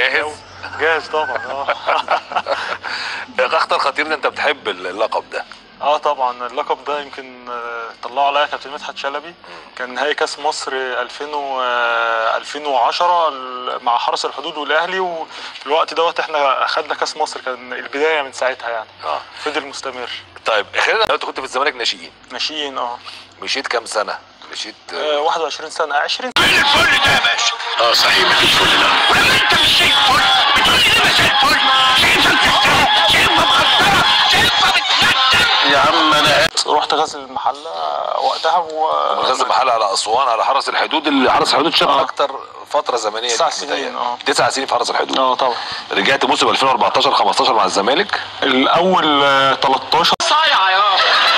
جاهز؟ جاهز طبعا اه اخطر خطير ده انت بتحب اللقب ده اه طبعا اللقب ده يمكن آه، طلعوا عليا كابتن مدحت شلبي كان نهائي كاس مصر 2000 و آه، 2010 ال- مع حرس الحدود والاهلي وفي الوقت دوت احنا اخدنا كاس مصر كان البدايه من ساعتها يعني اه فضل مستمر طيب اخيرا انت كنت في الزمالك ناشئين ناشئين اه مشيت كام سنه مشيت آه، 21 سنه 20 فين الفل ده يا باشا؟ اه صحيح ما فيش فل ده ولما انت مش شايف فل بتقول لي ده مش الفل شايفها مكسره شايفها مقطره شايفها بتندم يا عم انا رحت غزل المحله وقتها و من غزل المحل على اسوان على حرس الحدود اللي حرس الحدود شاف آه. اكتر فتره زمنيه تسع ليك سنين، متهيألي. آه. تسع سنين في حرس الحدود اه طبعا رجعت موسم 2014 15 مع الزمالك الاول آه، 13 صايعه يا